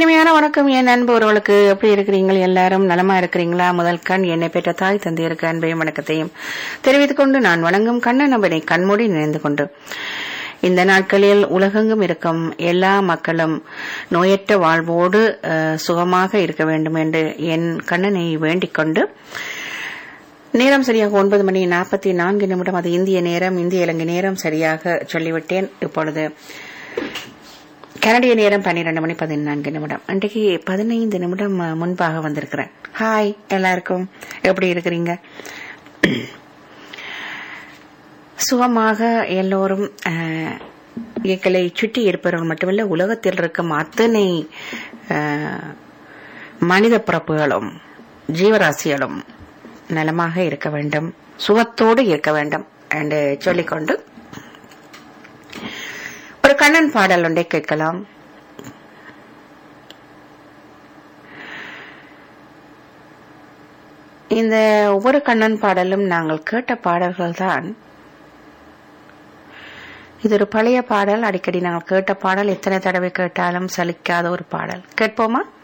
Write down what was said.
இனிமையான வணக்கம் என் அன்பு உறவுகளுக்கு எப்படி இருக்கிறீங்கள் எல்லாரும் நலமா இருக்கிறீங்களா முதல் கண் என்னை பெற்ற தாய் தந்தையருக்கு அன்பையும் வணக்கத்தையும் தெரிவித்துக் கொண்டு நான் வணங்கும் கண்ணன் நம்பனை கண்மூடி நினைந்து கொண்டு இந்த நாட்களில் உலகெங்கும் இருக்கும் எல்லா மக்களும் நோயற்ற வாழ்வோடு அஹ், சுகமாக இருக்க வேண்டும் என்று என் கண்ணனை வேண்டிக் கொண்டு நேரம் சரியாக ஒன்பது மணி நாற்பத்தி நான்கு நிமிடம் அது இந்திய நேரம் இந்திய இலங்கை நேரம் சரியாக சொல்லிவிட்டேன் இப்பொழுது கனடிய நேரம் பன்னிரண்டு மணி பதினான்கு நிமிடம் அன்றைக்கு பதினைந்து நிமிடம் அஹ், முன்பாக வந்திருக்கிறேன் ஹாய் எல்லாருக்கும் எப்படி இருக்கிறீங்க சுகமாக எல்லோரும் அஹ், எங்களை சுற்றி இருப்பவர்கள் மட்டுமல்ல உலகத்தில் இருக்கும் அத்தனை அஹ், மனித பிறப்புகளும் ஜீவராசிகளும் நலமாக இருக்க வேண்டும் சுகத்தோடு இருக்க வேண்டும் என்று சொல்லிக்கொண்டு ஒரு கண்ணன் பாடல் ஒன்றை கேட்கலாம் இந்த ஒவ்வொரு கண்ணன் பாடலும் நாங்கள் கேட்ட பாடல்கள் தான் இது ஒரு பழைய பாடல் அடிக்கடி நாங்கள் கேட்ட பாடல் எத்தனை தடவை கேட்டாலும் சலிக்காத ஒரு பாடல் கேட்போமா